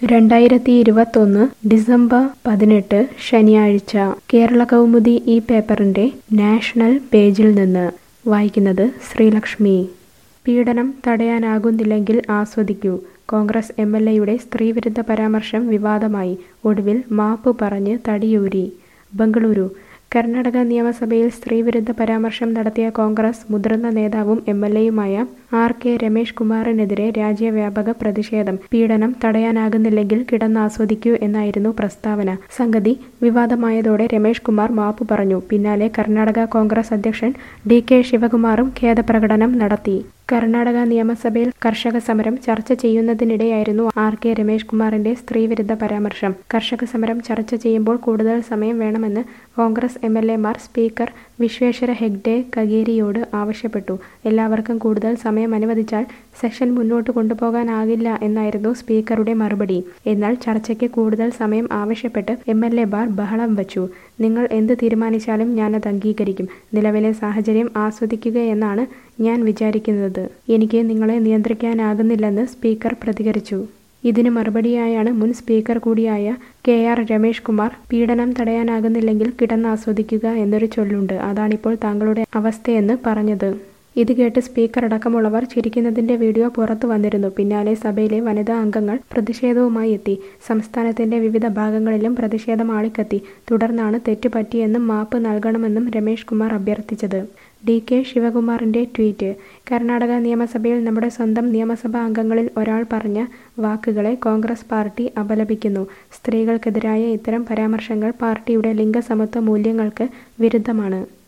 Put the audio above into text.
രണ്ടായിരത്തി ഇരുപത്തൊന്ന് ഡിസംബർ പതിനെട്ട് ശനിയാഴ്ച കേരള കൗമുദി ഈ പേപ്പറിന്റെ നാഷണൽ പേജിൽ നിന്ന് വായിക്കുന്നത് ശ്രീലക്ഷ്മി പീഡനം തടയാനാകുന്നില്ലെങ്കിൽ ആസ്വദിക്കൂ കോൺഗ്രസ് എം എൽ എയുടെ സ്ത്രീവിരുദ്ധ പരാമർശം വിവാദമായി ഒടുവിൽ മാപ്പ് പറഞ്ഞ് തടിയൂരി ബംഗളൂരു കർണാടക നിയമസഭയിൽ സ്ത്രീവിരുദ്ധ പരാമർശം നടത്തിയ കോൺഗ്രസ് മുതിർന്ന നേതാവും എം എൽ എയുമായ ആർ കെ രമേഷ് കുമാറിനെതിരെ രാജ്യവ്യാപക പ്രതിഷേധം പീഡനം തടയാനാകുന്നില്ലെങ്കിൽ കിടന്നാസ്വദിക്കൂ എന്നായിരുന്നു പ്രസ്താവന സംഗതി വിവാദമായതോടെ രമേഷ് കുമാർ മാപ്പ് പറഞ്ഞു പിന്നാലെ കർണാടക കോൺഗ്രസ് അധ്യക്ഷൻ ഡി കെ ശിവകുമാറും ഖേദപ്രകടനം നടത്തി കർണാടക നിയമസഭയിൽ കർഷക സമരം ചർച്ച ചെയ്യുന്നതിനിടെയായിരുന്നു ആർ കെ രമേഷ് കുമാറിന്റെ സ്ത്രീവിരുദ്ധ പരാമർശം കർഷക സമരം ചർച്ച ചെയ്യുമ്പോൾ കൂടുതൽ സമയം വേണമെന്ന് കോൺഗ്രസ് എം എൽ എമാർ സ്പീക്കർ വിശ്വേശ്വര ഹെഗ്ഡെ കഗേരിയോട് ആവശ്യപ്പെട്ടു എല്ലാവർക്കും കൂടുതൽ സമയം അനുവദിച്ചാൽ സെഷൻ മുന്നോട്ട് കൊണ്ടുപോകാനാകില്ല എന്നായിരുന്നു സ്പീക്കറുടെ മറുപടി എന്നാൽ ചർച്ചയ്ക്ക് കൂടുതൽ സമയം ആവശ്യപ്പെട്ട് എം എൽ എമാർ ബഹളം വച്ചു നിങ്ങൾ എന്ത് തീരുമാനിച്ചാലും ഞാനത് അംഗീകരിക്കും നിലവിലെ സാഹചര്യം ആസ്വദിക്കുകയെന്നാണ് ഞാൻ വിചാരിക്കുന്നത് എനിക്ക് നിങ്ങളെ നിയന്ത്രിക്കാനാകുന്നില്ലെന്ന് സ്പീക്കർ പ്രതികരിച്ചു ഇതിന് മറുപടിയായാണ് മുൻ സ്പീക്കർ കൂടിയായ കെ ആർ രമേഷ് കുമാർ പീഡനം തടയാനാകുന്നില്ലെങ്കിൽ കിടന്നാസ്വദിക്കുക എന്നൊരു ചൊല്ലുണ്ട് അതാണിപ്പോൾ താങ്കളുടെ അവസ്ഥയെന്ന് പറഞ്ഞത് ഇത് കേട്ട് സ്പീക്കർ അടക്കമുള്ളവർ ചിരിക്കുന്നതിന്റെ വീഡിയോ പുറത്തു വന്നിരുന്നു പിന്നാലെ സഭയിലെ വനിതാ അംഗങ്ങൾ പ്രതിഷേധവുമായി എത്തി സംസ്ഥാനത്തിന്റെ വിവിധ ഭാഗങ്ങളിലും പ്രതിഷേധം ആളിക്കത്തി തുടർന്നാണ് തെറ്റുപറ്റിയെന്നും മാപ്പ് നൽകണമെന്നും രമേഷ് കുമാർ അഭ്യർത്ഥിച്ചത് ഡി കെ ശിവകുമാറിന്റെ ട്വീറ്റ് കർണാടക നിയമസഭയിൽ നമ്മുടെ സ്വന്തം നിയമസഭാ അംഗങ്ങളിൽ ഒരാൾ പറഞ്ഞ വാക്കുകളെ കോൺഗ്രസ് പാർട്ടി അപലപിക്കുന്നു സ്ത്രീകൾക്കെതിരായ ഇത്തരം പരാമർശങ്ങൾ പാർട്ടിയുടെ ലിംഗസമത്വ മൂല്യങ്ങൾക്ക് വിരുദ്ധമാണ്